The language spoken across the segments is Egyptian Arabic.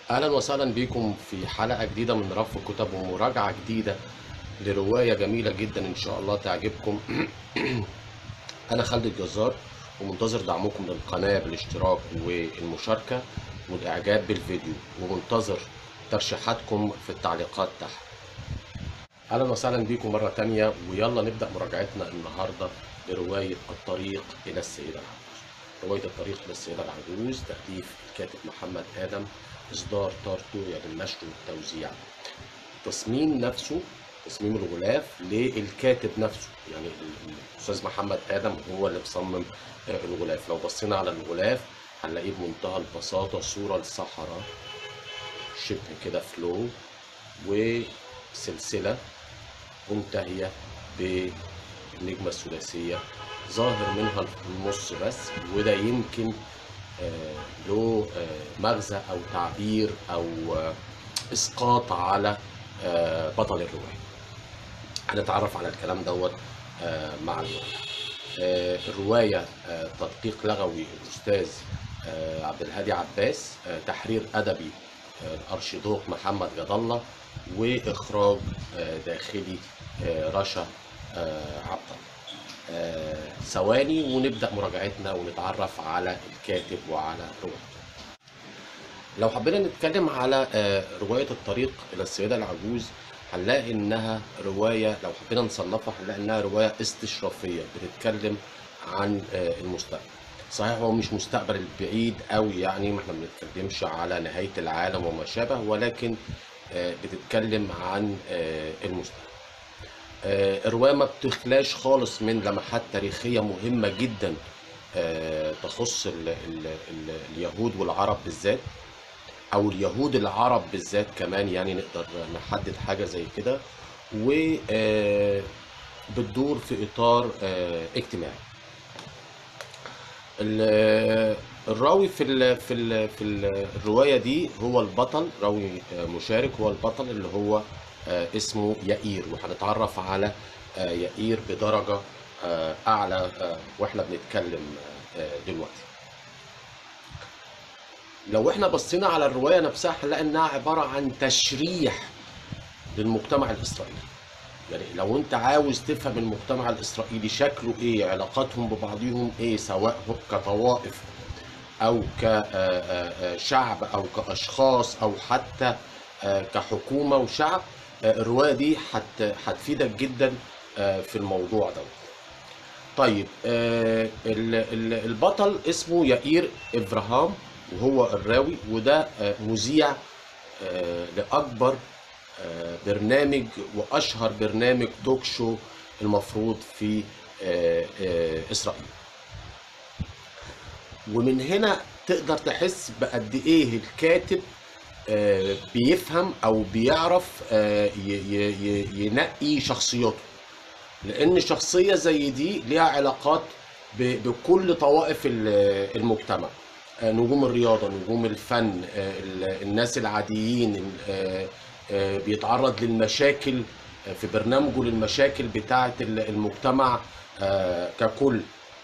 اهلا وسهلا بكم في حلقه جديده من رف كتب ومراجعه جديده لروايه جميله جدا ان شاء الله تعجبكم انا خالد الجزار ومنتظر دعمكم للقناه بالاشتراك والمشاركه والاعجاب بالفيديو ومنتظر ترشيحاتكم في التعليقات تحت اهلا وسهلا بكم مره تانية ويلا نبدا مراجعتنا النهارده لروايه الطريق الى السيده العجوز روايه الطريق الى السيده العجوز تاليف الكاتب محمد ادم اصدار تارتو يعني النشر والتوزيع تصميم نفسه تصميم الغلاف للكاتب نفسه يعني الاستاذ محمد ادم هو اللي مصمم الغلاف لو بصينا على الغلاف هنلاقيه بمنتهى البساطه صوره للصحراء شبه كده فلو وسلسله منتهيه بالنجمه الثلاثيه ظاهر منها النص بس وده يمكن آه له آه مغزى او تعبير او آه اسقاط على بطل الروايه هنتعرف على الكلام دوت مع الروايه الروايه تدقيق لغوي الاستاذ عبد الهادي عباس تحرير ادبي الارشيدوق محمد جد الله واخراج داخلي رشا عبد الله ثواني ونبدا مراجعتنا ونتعرف على الكاتب وعلى روايته لو حبينا نتكلم على روايه الطريق الى السيده العجوز هنلاقي انها روايه لو حبينا نصنفها هنلاقي انها روايه استشرافيه بتتكلم عن المستقبل صحيح هو مش مستقبل بعيد قوي يعني ما احنا ما بنتكلمش على نهايه العالم وما شابه ولكن بتتكلم عن المستقبل الرواية ما بتخلاش خالص من لمحات تاريخية مهمة جدا تخص ال ال ال اليهود والعرب بالذات أو اليهود العرب بالذات كمان يعني نقدر نحدد حاجة زي كده و بتدور في إطار اجتماعي الراوي في ال في ال في الرواية دي هو البطل راوي مشارك هو البطل اللي هو اسمه يائير وهنتعرف على يائير بدرجة أعلى وإحنا بنتكلم دلوقتي لو إحنا بصينا على الرواية نفسها هنلاقي إنها عبارة عن تشريح للمجتمع الإسرائيلي يعني لو أنت عاوز تفهم المجتمع الإسرائيلي شكله إيه علاقاتهم ببعضهم إيه سواء كطوائف أو كشعب أو كأشخاص أو حتى كحكومة وشعب الروايه دي هتفيدك جدا في الموضوع ده طيب البطل اسمه يائير ابراهام وهو الراوي وده مذيع لاكبر برنامج واشهر برنامج توك شو المفروض في اسرائيل ومن هنا تقدر تحس بقد ايه الكاتب بيفهم او بيعرف ينقي شخصياته لان شخصيه زي دي ليها علاقات بكل طوائف المجتمع نجوم الرياضه نجوم الفن الناس العاديين بيتعرض للمشاكل في برنامجه للمشاكل بتاعه المجتمع ككل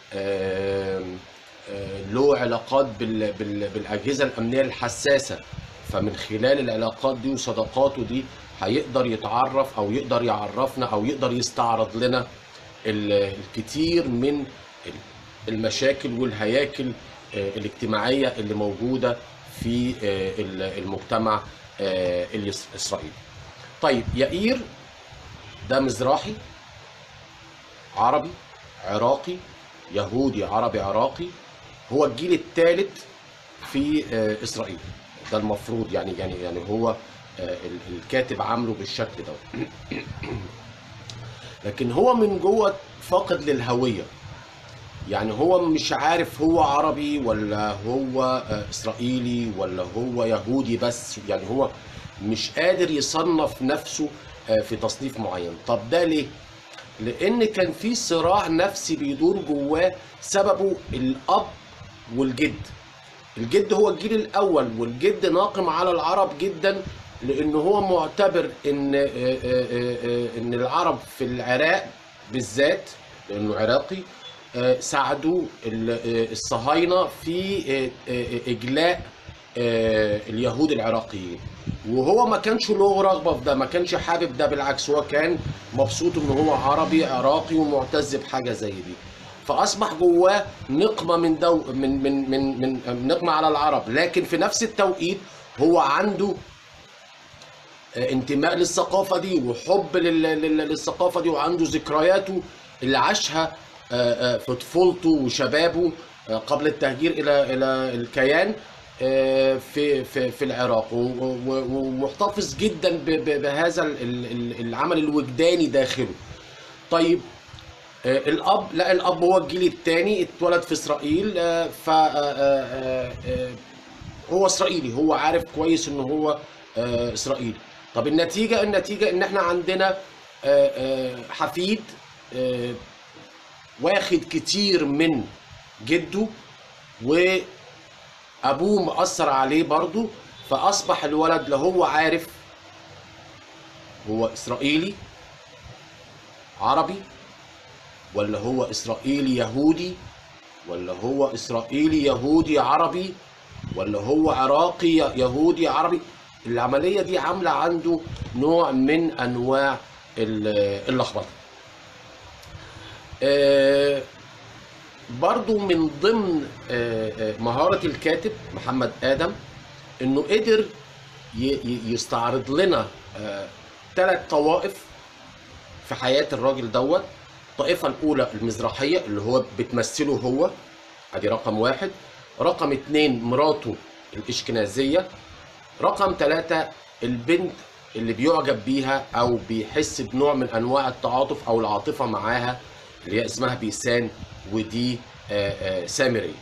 له علاقات بالاجهزه الامنيه الحساسه فمن خلال العلاقات دي وصداقاته دي هيقدر يتعرف او يقدر يعرفنا او يقدر يستعرض لنا الكثير من المشاكل والهياكل الاجتماعيه اللي موجوده في المجتمع الاسرائيلي. طيب يائير ده مزراحي عربي عراقي يهودي عربي عراقي هو الجيل الثالث في اسرائيل. ده المفروض يعني يعني يعني هو الكاتب عامله بالشكل ده لكن هو من جوه فاقد للهويه يعني هو مش عارف هو عربي ولا هو اسرائيلي ولا هو يهودي بس يعني هو مش قادر يصنف نفسه في تصنيف معين طب ده ليه لان كان في صراع نفسي بيدور جواه سببه الاب والجد الجد هو الجيل الاول والجد ناقم على العرب جدا لان هو معتبر ان ان العرب في العراق بالذات لانه عراقي ساعدوا الصهاينه في اجلاء آه، اليهود العراقيين وهو ما كانش له رغبه في ده ما كانش حابب ده بالعكس هو كان مبسوط ان هو عربي عراقي ومعتز بحاجه زي دي فاصبح جواه نقمه من دو من من من من نقمه على العرب لكن في نفس التوقيت هو عنده انتماء للثقافة دي وحب لل- لل- للثقافة دي وعنده ذكرياته اللي عاشها آه، آه، في طفولته وشبابه آه، قبل التهجير إلى إلى الكيان آه، في في في العراق و- و- ومحتفظ جدا ب- ب- بهذا ال- ال- العمل الوجداني داخله. طيب آه، الاب لا الاب هو الجيل الثاني اتولد في اسرائيل آه، ف آه، آه، آه، هو اسرائيلي هو عارف كويس ان هو آه، اسرائيلي طب النتيجه النتيجه ان احنا عندنا آه، آه، حفيد آه، واخد كتير من جده وابوه مأثر عليه برضه فاصبح الولد لا هو عارف هو اسرائيلي عربي ولا هو اسرائيلي يهودي ولا هو اسرائيلي يهودي عربي ولا هو عراقي يهودي عربي العمليه دي عامله عنده نوع من انواع ال- اللخبطه آه، برضو من ضمن آه، آه، مهارة الكاتب محمد آدم إنه قدر ي- ي- يستعرض لنا ثلاث طوائف في حياة الراجل دوت الطائفة الأولى المزرحية اللي هو بتمثله هو ادي رقم واحد رقم اتنين مراته الاشكنازية رقم ثلاثة البنت اللي بيعجب بيها او بيحس بنوع من انواع التعاطف او العاطفة معاها اللي هي اسمها بيسان ودي آه، آه، سامري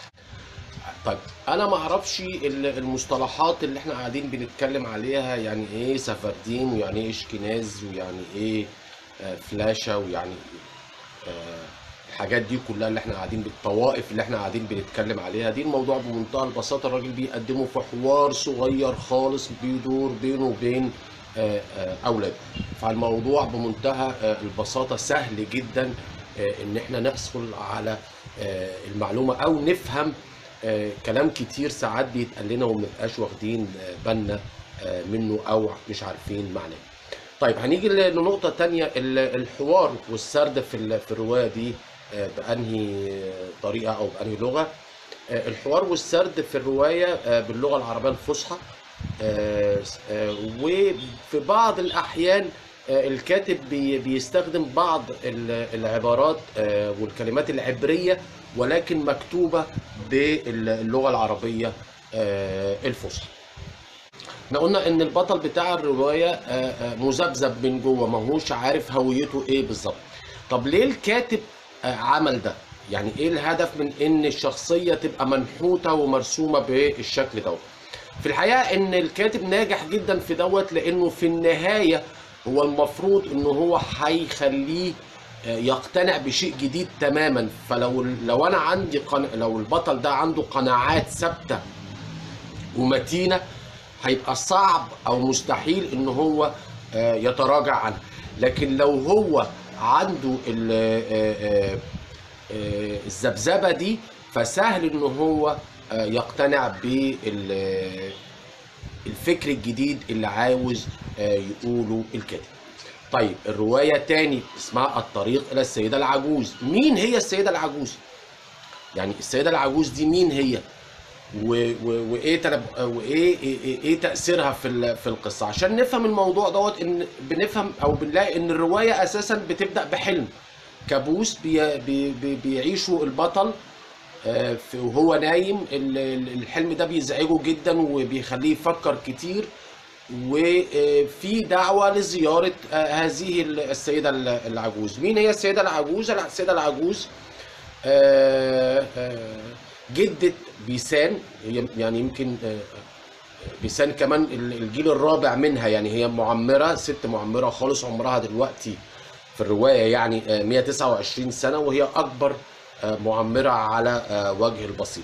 طيب انا ما اعرفش ال- المصطلحات اللي احنا قاعدين بنتكلم عليها يعني ايه سفردين ويعني ايه اشكناز ويعني ايه آه، فلاشة ويعني آه، الحاجات دي كلها اللي احنا قاعدين بالطوائف اللي احنا قاعدين بنتكلم عليها دي الموضوع بمنتهى البساطة الراجل بيقدمه في حوار صغير خالص بيدور بينه وبين آه، آه، اولاده فالموضوع بمنتهى آه، البساطة سهل جدا آه، ان احنا نحصل على آه، المعلومة او نفهم آه، كلام كتير ساعات بيتقال لنا ومنبقاش واخدين آه، بالنا آه، منه او مش عارفين معناه طيب هنيجي ل- لنقطة تانية ال- الحوار والسرد في ال- في الرواية دي آه، بأنهي طريقة أو بأنهي لغة آه، الحوار والسرد في الرواية آه، باللغة العربية الفصحى آه، آه، وفي بعض الأحيان آه، الكاتب بي- بيستخدم بعض ال- العبارات آه، والكلمات العبرية ولكن مكتوبة باللغة العربية آه، الفصحى احنا قلنا ان البطل بتاع الروايه آه، آه، مذبذب من جوه ماهوش عارف هويته ايه بالظبط طب ليه الكاتب آه، عمل ده يعني ايه الهدف من ان الشخصيه تبقى منحوته ومرسومه بالشكل دوت في الحقيقه ان الكاتب ناجح جدا في دوت لانه في النهايه هو المفروض ان هو هيخليه آه، يقتنع بشيء جديد تماما فلو لو انا عندي قن... لو البطل ده عنده قناعات ثابته ومتينه هيبقى صعب او مستحيل ان هو آه، يتراجع عنها لكن لو هو عنده ال- آه، آه، آه، الذبذبه دي فسهل ان هو آه، يقتنع بالفكر الجديد اللي عاوز آه، يقوله الكاتب طيب الروايه تاني اسمها الطريق الى السيده العجوز مين هي السيده العجوز يعني السيده العجوز دي مين هي و- و- وايه تنب... وايه إيه, إيه, ايه تاثيرها في ال- في القصه عشان نفهم الموضوع دوت ان بنفهم او بنلاقي ان الروايه اساسا بتبدا بحلم كابوس بي... بي... بي... بيعيشه البطل آه، في- وهو نايم ال- ال- الحلم ده بيزعجه جدا وبيخليه يفكر كتير وفي دعوة لزيارة آه، هذه السيدة العجوز مين هي السيدة العجوز؟ السيدة العجوز آه، آه، جدة بيسان هي يعني يمكن آه، بيسان كمان ال- الجيل الرابع منها يعني هي معمرة ست معمرة خالص عمرها دلوقتي في الرواية يعني آه، 129 سنة وهي أكبر آه، معمرة على آه، وجه البسيط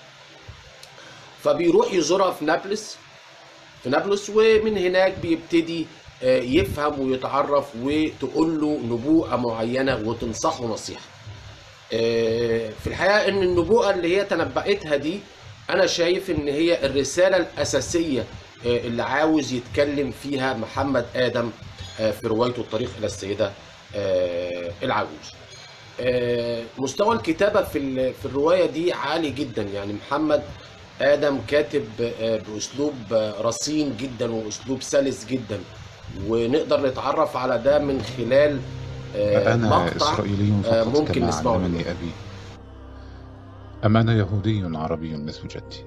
فبيروح يزورها في نابلس في نابلس ومن هناك بيبتدي آه، يفهم ويتعرف وتقول له نبوءة معينة وتنصحه نصيحة آه، في الحقيقة إن النبوءة اللي هي تنبأتها دي انا شايف ان هي الرساله الاساسيه آه، اللي عاوز يتكلم فيها محمد ادم آه، في روايته الطريق الى السيده آه، العجوز آه، مستوى الكتابه في ال- في الروايه دي عالي جدا يعني محمد ادم كاتب آه، باسلوب آه، رصين جدا واسلوب سلس جدا ونقدر نتعرف على ده من خلال آه، أنا مقطع إسرائيلي آه، فقط ممكن كما نسمعه علمني دلوقتي. أبي أم أنا يهودي عربي مثل جدي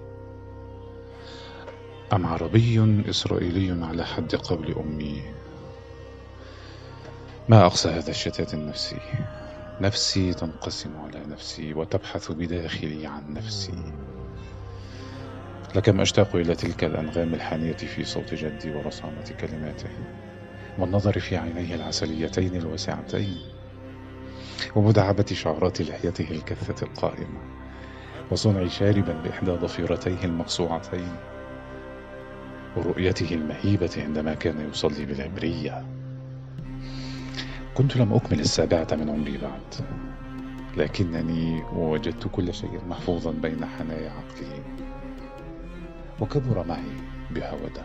أم عربي إسرائيلي على حد قول أمي ما أقسى هذا الشتات النفسي نفسي تنقسم على نفسي وتبحث بداخلي عن نفسي لكم أشتاق إلى تلك الأنغام الحانية في صوت جدي ورصانة كلماته والنظر في عينيه العسليتين الواسعتين ومداعبة شعرات لحيته الكثة القائمة وصنع شاربا بإحدى ضفيرتيه المقصوعتين ورؤيته المهيبة عندما كان يصلي بالعبرية كنت لم أكمل السابعة من عمري بعد لكنني وجدت كل شيء محفوظا بين حنايا عقلي وكبر معي بهوده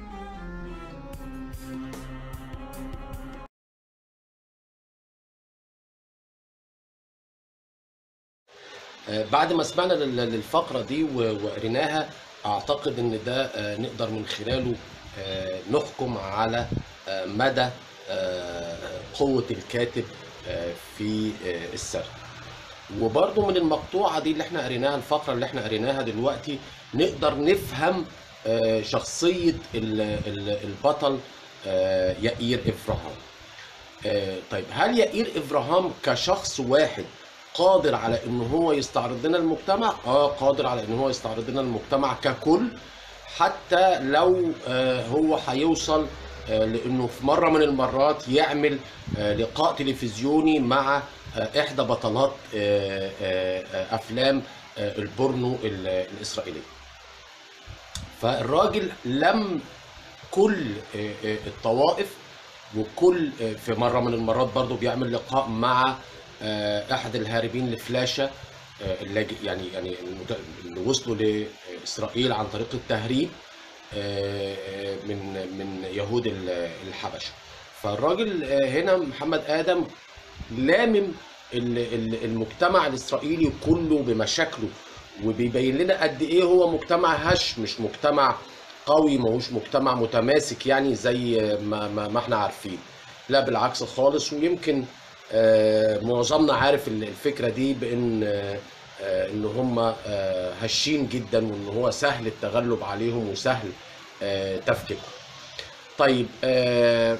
آه، بعد ما سمعنا لل- للفقرة دي و- وقريناها أعتقد إن ده آه، نقدر من خلاله آه، نحكم على آه، مدى آه، قوة الكاتب آه، في آه، السرد وبرضه من المقطوعة دي اللي احنا قريناها الفقرة اللي احنا قريناها دلوقتي نقدر نفهم آه، شخصية ال- ال- البطل آه، يائير إفراهام آه، طيب هل يائير افراهام كشخص واحد قادر على ان هو يستعرض لنا المجتمع اه قادر على ان هو يستعرض لنا المجتمع ككل حتى لو آه، هو هيوصل آه، لانه في مره من المرات يعمل آه، لقاء تلفزيوني مع آه، احدى بطلات آه، آه، آه، افلام آه، البورنو ال- الاسرائيليه فالراجل لم كل آه، آه، الطوائف وكل آه، في مره من المرات برضو بيعمل لقاء مع آه، احد الهاربين لفلاشه آه، اللاجئ يعني يعني المت- اللي وصلوا لاسرائيل عن طريق التهريب آه، آه، من من يهود ال- الحبشه فالراجل آه، هنا محمد ادم لامم ال- ال- المجتمع الاسرائيلي كله بمشاكله وبيبين لنا قد ايه هو مجتمع هش مش مجتمع قوي ماهوش مجتمع متماسك يعني زي ما, ما, ما احنا عارفين لا بالعكس خالص ويمكن آه، معظمنا عارف ال- الفكره دي بان آه، آه، ان هم آه، هشين جدا وان هو سهل التغلب عليهم وسهل آه، تفكيكهم طيب آه،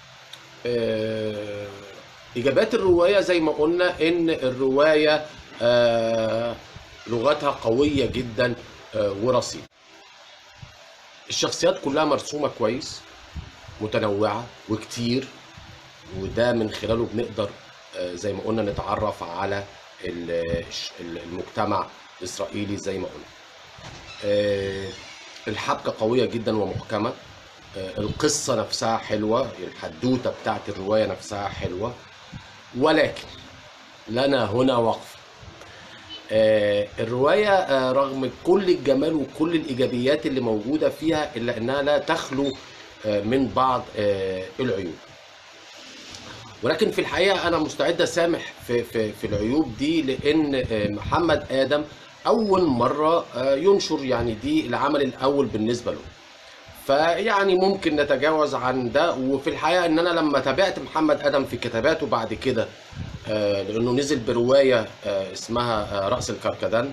آه، إجابات الرواية زي ما قلنا إن الرواية آه، لغتها قوية جدا آه، ورصينة الشخصيات كلها مرسومة كويس متنوعة وكتير وده من خلاله بنقدر آه، زي ما قلنا نتعرف على ال- ال- المجتمع الإسرائيلي زي ما قلنا آه، الحبكة قوية جدا ومحكمة آه، القصة نفسها حلوة الحدوتة بتاعت الرواية نفسها حلوة ولكن لنا هنا وقف آه، الرواية آه، رغم كل الجمال وكل الإيجابيات اللي موجودة فيها إلا إنها لا تخلو آه، من بعض آه، العيوب ولكن في الحقيقة أنا مستعد أسامح في, في, في العيوب دي لأن آه، محمد آدم أول مرة آه، ينشر يعني دي العمل الأول بالنسبة له فيعني ممكن نتجاوز عن ده وفي الحقيقة ان انا لما تابعت محمد ادم في كتاباته بعد كده آه، لانه نزل برواية آه، اسمها آه، رأس الكركدان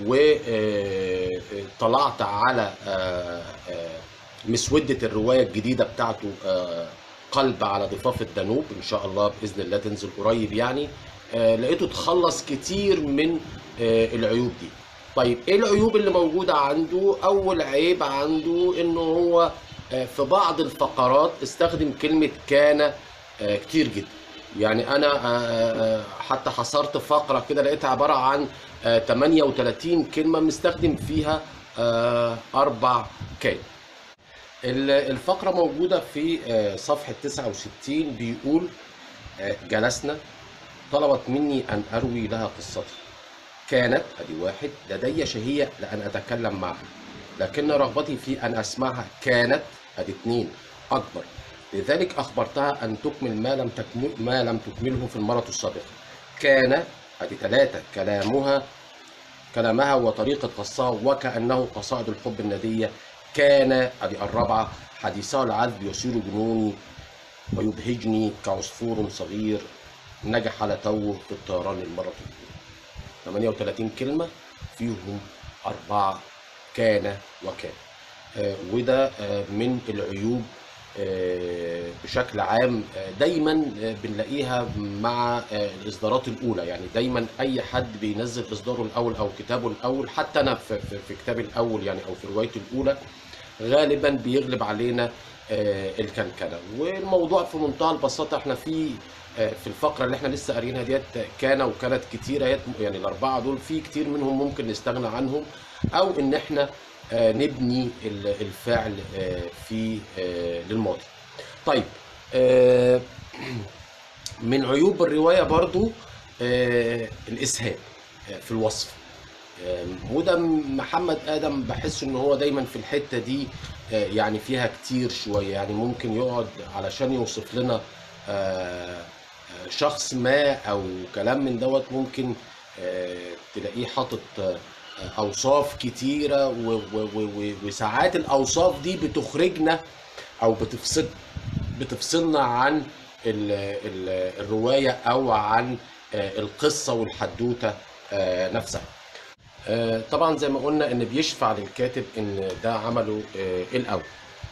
وطلعت على آه، آه، مسودة الرواية الجديدة بتاعته آه، قلب على ضفاف الدانوب ان شاء الله باذن الله تنزل قريب يعني آه، لقيته تخلص كتير من آه، العيوب دي طيب ايه العيوب اللي موجودة عنده اول عيب عنده انه هو آه، في بعض الفقرات استخدم كلمة كان آه، كتير جدا يعني انا آه، آه، حتى حصرت فقرة كده لقيتها عبارة عن آه، 38 كلمة مستخدم فيها آه، اربع كان ال- الفقرة موجودة في آه، صفحة 69 بيقول آه، جلسنا طلبت مني أن أروي لها قصتي كانت ادي واحد لدي شهية لأن أتكلم معها لكن رغبتي في أن أسمعها كانت ادي اتنين أكبر لذلك أخبرتها أن تكمل ما لم تكمل ما لم تكمله في المرة السابقة كان ادي ثلاثة كلامها كلامها وطريقة قصها وكأنه قصائد الحب الندية كان ادي الرابعة حديثها العذب يثير جنوني ويبهجني كعصفور صغير نجح لتوه في الطيران المرة الأولى 38 كلمة فيهم أربعة كان وكان آه، وده آه، من العيوب آه، بشكل عام آه، دايما آه، بنلاقيها مع آه، الإصدارات الأولى يعني دايما أي حد بينزل إصداره الأول أو كتابه الأول حتى أنا في, في, في كتابي الأول يعني أو في روايتي الأولى غالبا بيغلب علينا آه، الكنكنه والموضوع في منتهى البساطه احنا في آه، في الفقره اللي احنا لسه قاريينها ديت كان وكانت كتيره هي- يعني الاربعه دول في كتير منهم ممكن نستغنى عنهم او ان احنا آه، نبني ال- الفعل آه، في آه، للماضي. طيب آه، من عيوب الروايه برضو آه، الاسهاب آه، في الوصف آم، وده محمد ادم بحس ان هو دايما في الحته دي آه، يعني فيها كتير شويه يعني ممكن يقعد علشان يوصف لنا آه، آه، شخص ما او كلام من دوت ممكن آه، تلاقيه حاطط آه، اوصاف كتيره و- و- و- و- وساعات الاوصاف دي بتخرجنا او بتفصل بتفصلنا عن ال ال الروايه او عن آه، القصه والحدوته آه، نفسها آه، طبعا زي ما قلنا ان بيشفع للكاتب ان ده عمله آه، الاول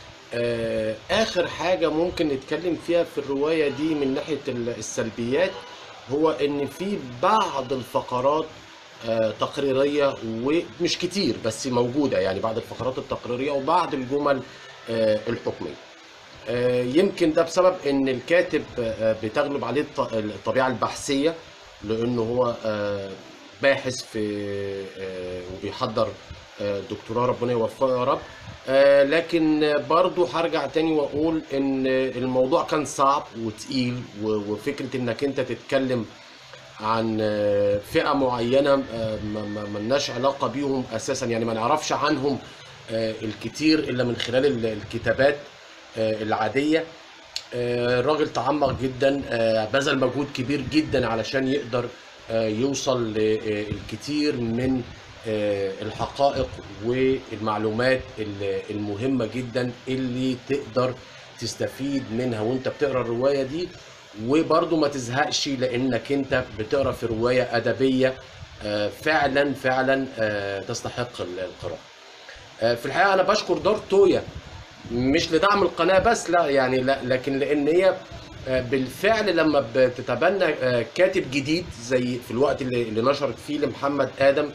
آه، اخر حاجه ممكن نتكلم فيها في الروايه دي من ناحيه ال- السلبيات هو ان في بعض الفقرات آه، تقريريه ومش كتير بس موجوده يعني بعض الفقرات التقريريه وبعض الجمل آه، الحكميه آه، يمكن ده بسبب ان الكاتب آه، بتغلب عليه الط- الطبيعه البحثيه لانه هو آه، باحث في آه، وبيحضر آه، دكتوراه ربنا يوفقه يا رب آه، لكن برضو هرجع تاني واقول ان الموضوع كان صعب وتقيل و- وفكره انك انت تتكلم عن آه، فئه معينه آه، ما- ما ملناش علاقه بيهم اساسا يعني ما نعرفش عنهم آه، الكتير الا من خلال ال- الكتابات آه، العاديه آه، الراجل تعمق جدا آه، بذل مجهود كبير جدا علشان يقدر آه، يوصل للكثير من آه، الحقائق والمعلومات ال- المهمة جدا اللي تقدر تستفيد منها وانت بتقرا الرواية دي وبرضه ما تزهقش لانك انت بتقرا في رواية أدبية آه، فعلا فعلا آه، تستحق القراءة آه، في الحقيقة أنا بشكر دار تويا مش لدعم القناة بس لا يعني لا لكن لأن هي آه، بالفعل لما بتتبنى آه، كاتب جديد زي في الوقت اللي اللي نشرت فيه لمحمد آدم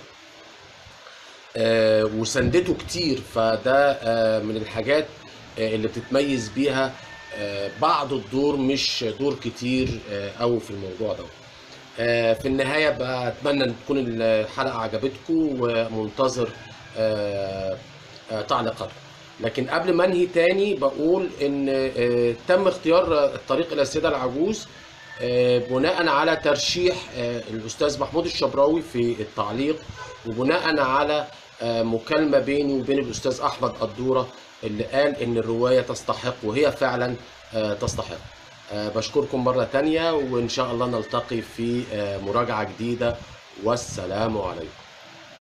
آه، وسندته كتير فده آه، من الحاجات آه، اللي بتتميز بيها آه، بعض الدور مش دور كتير آه، أوي في الموضوع ده آه، في النهاية بقى أتمنى أن تكون الحلقة عجبتكم ومنتظر آه، آه، تعليقاتكم لكن قبل ما انهي تاني بقول ان آه، تم اختيار الطريق الى السيده العجوز آه، بناء على ترشيح آه، الاستاذ محمود الشبراوي في التعليق وبناء على آه، مكالمه بيني وبين الاستاذ احمد قدوره اللي قال ان الروايه تستحق وهي فعلا آه، تستحق آه، بشكركم مره تانية وان شاء الله نلتقي في آه، مراجعه جديده والسلام عليكم